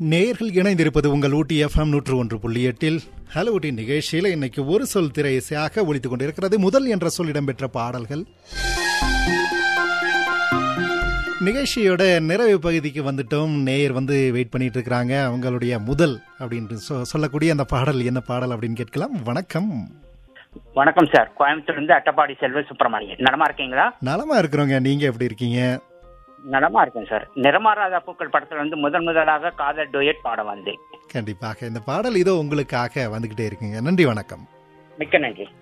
நேயர்கள் இணைந்திருப்பது உங்கள் ஊட்டி எஃப்எம் நூற்று ஒன்று புள்ளி எட்டில் ஹலோ ஊட்டி நிகழ்ச்சியில் இன்னைக்கு ஒரு சொல் திரை இசையாக ஒழித்துக் கொண்டிருக்கிறது முதல் என்ற சொல் இடம்பெற்ற பாடல்கள் நிகழ்ச்சியோட நிறைவு பகுதிக்கு வந்துட்டோம் நேயர் வந்து வெயிட் பண்ணிட்டு இருக்கிறாங்க அவங்களுடைய முதல் அப்படின்ட்டு சொ- சொல்லக்கூடிய அந்த பாடல் என்ன பாடல் அப்படின்னு கேட்கலாம் வணக்கம் வணக்கம் சார் கோயம்புத்தூர்ல இருந்து அட்டப்பாடி செல்வ சுப்பிரமணியன் நலமா இருக்கீங்களா நலமா இருக்கிறோங்க நீங்க எப்படி இருக்கீங்க நலமா இருக்கேன் சார் நிறமாறாத பூக்கள் படத்துல வந்து முதன் முதலாக காதல் டூயட் பாட வந்தேன் கண்டிப்பாக இந்த பாடல் இதோ உங்களுக்காக வந்துகிட்டே இருக்குங்க நன்றி வணக்கம் மிக்க நன்றி